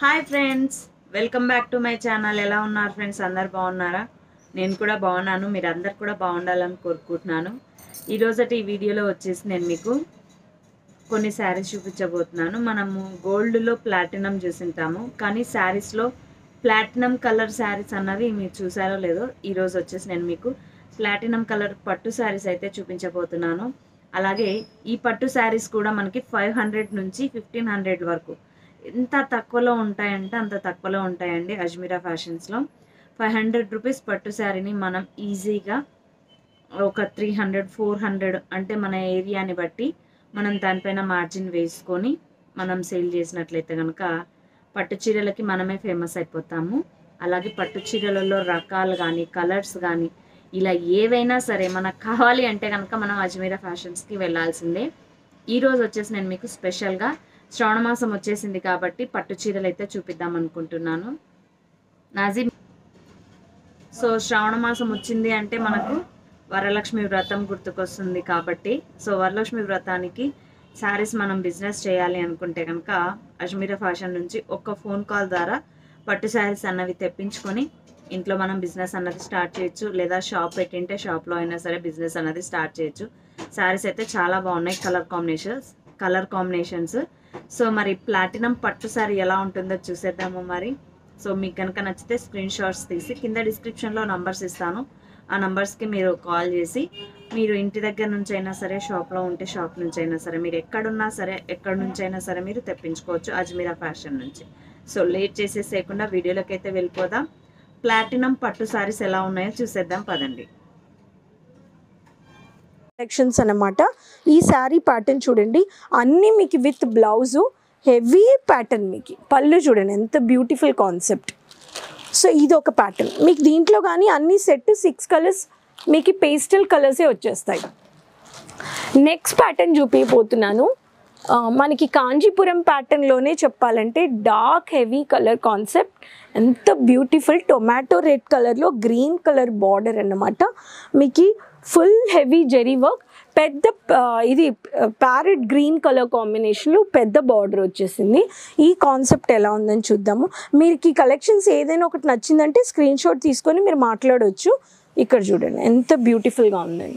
hi friends welcome back to my channel ఎలా ఉన్నారు friends అందరు బాగున్నారా నేను కూడా బాగున్నాను మీరు అందరు కూడా బాగుండాలని కోరుకుంటున్నాను ఈరోజటి ఈ వీడియోలో వచ్చేసి నేను మీకు కొన్ని శారీస్ చూపించబోతున్నాను మనము గోల్డ్లో ప్లాటినం చూసింటాము కానీ శారీస్లో ప్లాటినం కలర్ శారీస్ అన్నవి మీరు చూసారో లేదో ఈరోజు వచ్చేసి నేను మీకు ప్లాటినం కలర్ పట్టు శారీస్ అయితే చూపించబోతున్నాను అలాగే ఈ పట్టు శారీస్ కూడా మనకి ఫైవ్ హండ్రెడ్ నుంచి ఫిఫ్టీన్ హండ్రెడ్ వరకు ఎంత తక్కువలో ఉంటాయంటే అంత తక్కువలో ఉంటాయండి అజ్మీరా ఫ్యాషన్స్లో ఫైవ్ హండ్రెడ్ రూపీస్ పట్టు శారీని మనం ఈజీగా ఒక త్రీ హండ్రెడ్ ఫోర్ హండ్రెడ్ అంటే మన ఏరియాని బట్టి మనం దానిపైన మార్జిన్ వేసుకొని మనం సేల్ చేసినట్లయితే కనుక పట్టు చీరలకి మనమే ఫేమస్ అయిపోతాము అలాగే పట్టు చీరలలో రకాలు కానీ కలర్స్ కానీ ఇలా ఏవైనా సరే మనకు కావాలి అంటే కనుక మనం అజ్మీరా ఫ్యాషన్స్కి వెళ్ళాల్సిందే ఈరోజు వచ్చేసి నేను మీకు స్పెషల్గా శ్రావణ మాసం వచ్చేసింది కాబట్టి పట్టు చీరలు అయితే చూపిద్దాం అనుకుంటున్నాను నాజీ సో శ్రావణ మాసం వచ్చింది అంటే మనకు వరలక్ష్మి వ్రతం గుర్తుకొస్తుంది కాబట్టి సో వరలక్ష్మి వ్రతానికి శారీస్ మనం బిజినెస్ చేయాలి అనుకుంటే కనుక అజ్మీరా ఫ్యాషన్ నుంచి ఒక్క ఫోన్ కాల్ ద్వారా పట్టు శారీస్ అన్నవి తెప్పించుకొని ఇంట్లో మనం బిజినెస్ అన్నది స్టార్ట్ చేయొచ్చు లేదా షాప్ పెట్టింటే షాప్లో అయినా సరే బిజినెస్ అన్నది స్టార్ట్ చేయొచ్చు శారీస్ అయితే చాలా బాగున్నాయి colour combinations colour combinations so మరి ప్లాటినం పట్టు శారీ ఎలా ఉంటుందో చూసేద్దాము మరి సో మీకు కనుక నచ్చితే స్క్రీన్ షాట్స్ తీసి కింద డిస్క్రిప్షన్లో నంబర్స్ ఇస్తాను ఆ నంబర్స్కి మీరు కాల్ చేసి మీరు ఇంటి దగ్గర నుంచి అయినా సరే షాప్లో ఉంటే షాప్ నుంచి అయినా సరే మీరు ఎక్కడున్నా సరే ఎక్కడి నుంచి అయినా సరే మీరు తెప్పించుకోవచ్చు అజ్మీరా ఫ్యాషన్ నుంచి సో లేట్ చేసేసేయకుండా వీడియోలోకి అయితే వెళ్ళిపోదాం ప్లాటినం పట్టు సారీస్ ఎలా ఉన్నాయో చూసేద్దాం పదండి కలెక్షన్స్ అన్నమాట ఈ శారీ ప్యాటర్న్ చూడండి అన్నీ మీకు విత్ బ్లౌజు హెవీ ప్యాటర్న్ మీకు పళ్ళు చూడండి ఎంత బ్యూటిఫుల్ కాన్సెప్ట్ సో ఇది ఒక ప్యాటర్న్ మీకు దీంట్లో కానీ అన్ని సెట్ సిక్స్ కలర్స్ మీకు పేస్టల్ కలర్సే వచ్చేస్తాయి నెక్స్ట్ ప్యాటర్న్ చూపించబోతున్నాను ఆ, మనకి కాంచీపురం ప్యాటర్న్లోనే చెప్పాలంటే డార్క్ హెవీ కలర్ కాన్సెప్ట్ ఎంత బ్యూటిఫుల్ టొమాటో రెడ్ కలర్లో గ్రీన్ కలర్ బార్డర్ అన్నమాట మీకు ఫుల్ హెవీ జెరీ వర్క్ పెద్ద ఆ, ఇది ప్యారెట్ గ్రీన్ కలర్ కాంబినేషన్లో పెద్ద బార్డర్ వచ్చేసింది ఈ కాన్సెప్ట్ ఎలా ఉందని చూద్దాము మీకు ఈ కలెక్షన్స్ ఏదైనా ఒకటి నచ్చిందంటే స్క్రీన్ షాట్ తీసుకొని మీరు మాట్లాడవచ్చు ఇక్కడ చూడండి ఎంత బ్యూటిఫుల్గా ఉందండి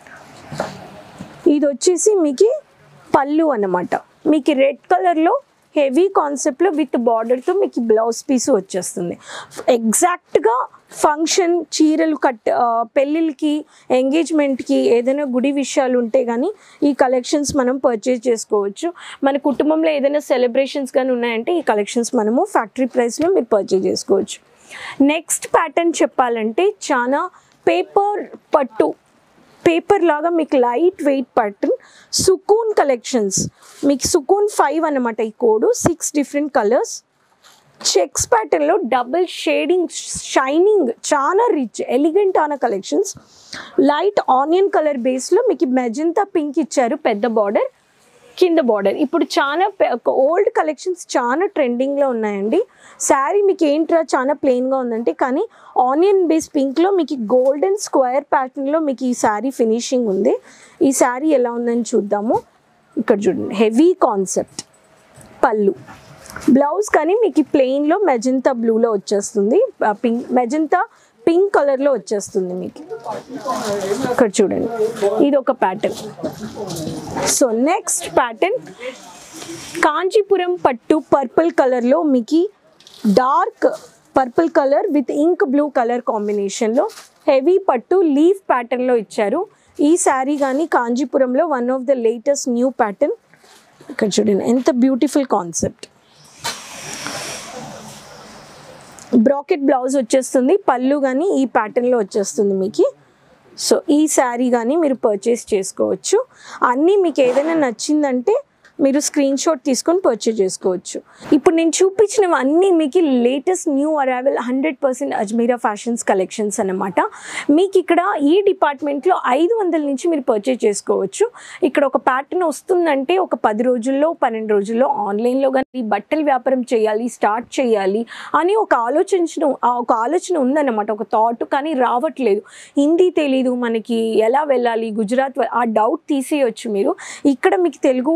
ఇది వచ్చేసి మీకు పళ్ళు అన్నమాట మీకు రెడ్ కలర్లో హెవీ కాన్సెప్ట్లో విత్ బార్డర్తో మీకు బ్లౌజ్ పీస్ వచ్చేస్తుంది ఎగ్జాక్ట్గా ఫంక్షన్ చీరలు కట్ ఆ, పెళ్ళిళ్ళకి ఎంగేజ్మెంట్కి ఏదైనా గుడి విషయాలు ఉంటే కానీ ఈ కలెక్షన్స్ మనం పర్చేజ్ చేసుకోవచ్చు మన కుటుంబంలో ఏదైనా సెలబ్రేషన్స్ కానీ ఉన్నాయంటే ఈ కలెక్షన్స్ మనము ఫ్యాక్టరీ ప్రైస్లో మీరు పర్చేజ్ చేసుకోవచ్చు నెక్స్ట్ ప్యాటర్న్ చెప్పాలంటే చాలా పేపర్ పట్టు పేపర్ లాగా మీకు light weight pattern Sukoon collections మీకు సుకూన్ ఫైవ్ అన్నమాట ఈ code six different colours checks ప్యాటర్న్లో డబుల్ షేడింగ్ షైనింగ్ చాలా రిచ్ ఎలిగెంట్ ఆన కలెక్షన్స్ లైట్ ఆనియన్ కలర్ బేస్లో మీకు మెజంతా పింక్ ఇచ్చారు పెద్ద బార్డర్ కింద బార్డర్ ఇప్పుడు చాలా ఓల్డ్ కలెక్షన్స్ చాలా ట్రెండింగ్లో ఉన్నాయండి శారీ మీకు ఏంట్రా చాలా ప్లెయిన్గా ఉందంటే కానీ ఆనియన్ బేస్ పింక్లో మీకు గోల్డెన్ స్క్వేర్ ప్యాటర్న్లో మీకు ఈ శారీ ఫినిషింగ్ ఉంది ఈ శారీ ఎలా ఉందని చూద్దాము ఇక్కడ చూడండి హెవీ కాన్సెప్ట్ పళ్ళు బ్లౌజ్ కానీ మీకు ప్లెయిన్లో మెజంతా బ్లూలో వచ్చేస్తుంది పింక్ మెజంతా పింక్ కలర్లో వచ్చేస్తుంది మీకు ఇక్కడ చూడండి ఇది ఒక pattern so next pattern Kanchipuram పట్టు పర్పుల్ కలర్లో మీకు dark purple colour with ink blue colour కాంబినేషన్లో హెవీ పట్టు లీఫ్ ప్యాటర్న్లో ఇచ్చారు ఈ శారీ కానీ కాంచీపురంలో one of the latest new pattern ఇక్కడ చూడండి ఎంత బ్యూటిఫుల్ కాన్సెప్ట్ బ్రాకెట్ బ్లౌజ్ వచ్చేస్తుంది పళ్ళు కానీ ఈ ప్యాటర్న్లో వచ్చేస్తుంది మీకు సో ఈ శారీ కానీ మీరు పర్చేస్ చేసుకోవచ్చు అన్నీ మీకు ఏదైనా నచ్చిందంటే మీరు స్క్రీన్ షాట్ తీసుకొని పర్చేస్ చేసుకోవచ్చు ఇప్పుడు నేను చూపించినవి అన్నీ మీకు latest new arrival hundred percent Ajmera fashions collections అన్నమాట మీకు ఇక్కడ ఈ డిపార్ట్మెంట్లో ఐదు వందల నుంచి మీరు పర్చేస్ చేసుకోవచ్చు ఇక్కడ ఒక ప్యాటర్న్ వస్తుందంటే ఒక పది రోజుల్లో పన్నెండు రోజుల్లో ఆన్లైన్లో కానీ బట్టల వ్యాపారం చేయాలి స్టార్ట్ చేయాలి అని ఒక ఆలోచించిన ఆ ఒక ఆలోచన ఉందన్నమాట ఒక థాట్ కానీ రావట్లేదు హిందీ తెలీదు మనకి ఎలా వెళ్ళాలి గుజరాత్ వె- ఆ డౌట్ తీసేయొచ్చు మీరు ఇక్కడ మీకు తెలుగు మాట్లాడే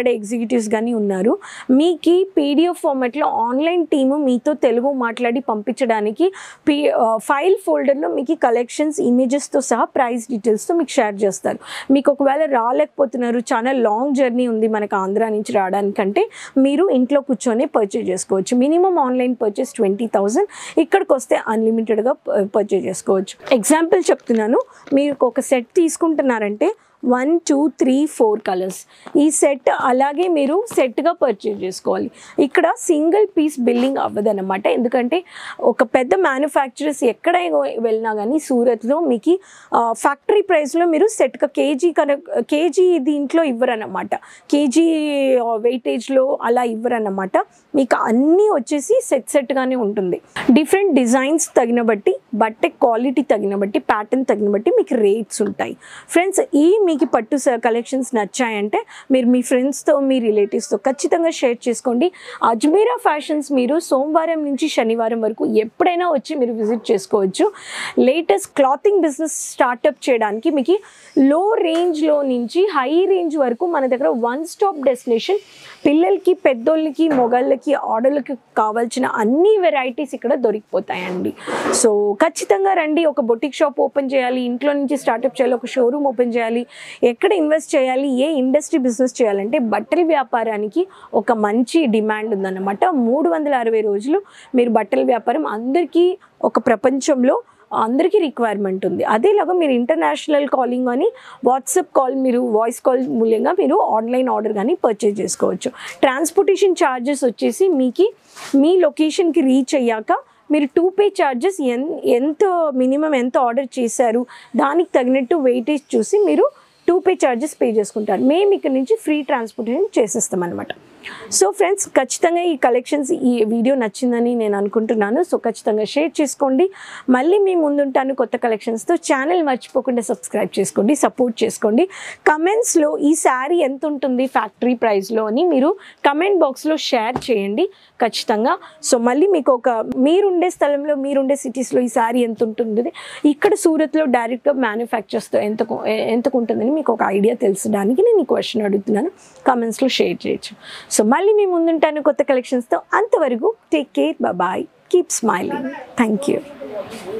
మాట్లాడే ఎగ్జిక్యూటివ్స్ కానీ ఉన్నారు మీకు పీడిఎఫ్ ఫార్మాట్లో ఆన్లైన్ టీము మీతో తెలుగు మాట్లాడి పంపించడానికి పీ ఫైల్ ఫోల్డర్లో మీకు కలెక్షన్స్ ఇమేజెస్తో సహా ప్రైస్ డీటెయిల్స్తో మీకు షేర్ చేస్తారు మీకు ఒకవేళ రాలేకపోతున్నారు చాలా లాంగ్ జర్నీ ఉంది మనకు ఆంధ్ర నుంచి రావడానికంటే మీరు ఇంట్లో కూర్చొని పర్చేజ్ చేసుకోవచ్చు minimum online purchase twenty thousand ఇక్కడికి వస్తే అన్లిమిటెడ్గా పర్చేజ్ చేసుకోవచ్చు ఎగ్జాంపుల్ చెప్తున్నాను మీరు ఒక సెట్ తీసుకుంటున్నారంటే one two three four colours ఈ సెట్ అలాగే మీరు సెట్గా పర్చేజ్ చేసుకోవాలి ఇక్కడ సింగిల్ పీస్ బిల్లింగ్ అవ్వదన్నమాట ఎందుకంటే ఒక పెద్ద మ్యానుఫ్యాక్చరర్స్ ఎక్కడ వెళ్ళినా కానీ సూరత్లో మీకు ఫ్యాక్టరీ ప్రైస్లో మీరు సెట్గా కేజీ కన కేజీ దీంట్లో ఇవ్వరన్నమాట కేజీ వెయిటేజ్లో అలా ఇవ్వరన్నమాట మీకు అన్నీ వచ్చేసి సెట్ సెట్గానే ఉంటుంది డిఫరెంట్ డిజైన్స్ తగిన బట్టి బట్ట క్వాలిటీ తగిన బట్టి ప్యాటర్న్ తగిన బట్టి మీకు రేట్స్ ఉంటాయి ఫ్రెండ్స్ ఈ మీకు పట్టు కలెక్షన్స్ నచ్చాయంటే మీరు మీ ఫ్రెండ్స్తో మీ రిలేటివ్స్తో ఖచ్చితంగా షేర్ చేసుకోండి అజ్మీరా ఫ్యాషన్స్ మీరు సోమవారం నుంచి శనివారం వరకు ఎప్పుడైనా వచ్చి మీరు విజిట్ చేసుకోవచ్చు లేటెస్ట్ క్లాతింగ్ బిజినెస్ స్టార్టప్ చేయడానికి మీకు లో రేంజ్లో నుంచి హై రేంజ్ వరకు మన దగ్గర వన్ స్టాప్ డెస్టినేషన్ పిల్లలకి పెద్దోళ్ళకి మొగాళ్ళకి ఆర్డర్లకి కావాల్సిన అన్ని వెరైటీస్ ఇక్కడ దొరికిపోతాయండి సో ఖచ్చితంగా రండి ఒక బొటిక్ షాప్ ఓపెన్ చేయాలి ఇంట్లో నుంచి స్టార్టప్ చేయాలి ఒక షోరూమ్ ఓపెన్ చేయాలి ఎక్కడ ఇన్వెస్ట్ చేయాలి ఏ ఇండస్ట్రీ బిజినెస్ చేయాలంటే బట్టల వ్యాపారానికి ఒక మంచి డిమాండ్ ఉందన్నమాట మూడు వందల అరవై రోజులు మీరు బట్టల వ్యాపారం అందరికీ ఒక ప్రపంచంలో అందరికీ రిక్వైర్మెంట్ ఉంది అదేలాగా మీరు ఇంటర్నేషనల్ కాలింగ్ కానీ వాట్సాప్ కాల్ మీరు వాయిస్ కాల్ మూల్యంగా మీరు ఆన్లైన్ ఆర్డర్ కానీ పర్చేజ్ చేసుకోవచ్చు ట్రాన్స్పోర్టేషన్ ఛార్జెస్ వచ్చేసి మీకు మీ లొకేషన్కి రీచ్ అయ్యాక మీరు టూ పే ఛార్జెస్ ఎన్ ఎంత మినిమం ఎంత ఆర్డర్ చేశారు దానికి తగినట్టు వెయిటేజ్ చూసి మీరు టూ పే ఛార్జెస్ పే చేసుకుంటారు మేము ఇక్కడ నుంచి ఫ్రీ ట్రాన్స్పోర్టేషన్ చేసేస్తాం అనమాట సో ఫ్రెండ్స్ ఖచ్చితంగా ఈ కలెక్షన్స్ ఈ వీడియో నచ్చిందని నేను అనుకుంటున్నాను సో ఖచ్చితంగా షేర్ చేసుకోండి మళ్ళీ మీ ముందుంటాను కొత్త కలెక్షన్స్తో ఛానల్ మర్చిపోకుండా సబ్స్క్రైబ్ చేసుకోండి సపోర్ట్ చేసుకోండి కమెంట్స్లో ఈ శారీ ఎంత ఉంటుంది ఫ్యాక్టరీ ప్రైస్లో అని మీరు కమెంట్ బాక్స్లో షేర్ చేయండి ఖచ్చితంగా సో మళ్ళీ మీకు ఒక మీరుండే స్థలంలో మీరుండే సిటీస్లో ఈ శారీ ఎంత ఉంటుంది ఇక్కడ సూరత్లో డైరెక్ట్గా మ్యానుఫ్యాక్చర్స్తో ఎంత ఎంతకు ఉంటుందని మీకు ఒక ఐడియా తెలుసడానికి నేను ఈ క్వశ్చన్ అడుగుతున్నాను కమెంట్స్లో షేర్ చేయొచ్చు సో మళ్ళీ మీ ముందుంటాను కొత్త కలెక్షన్స్తో అంతవరకు take care bye keep smiling thank you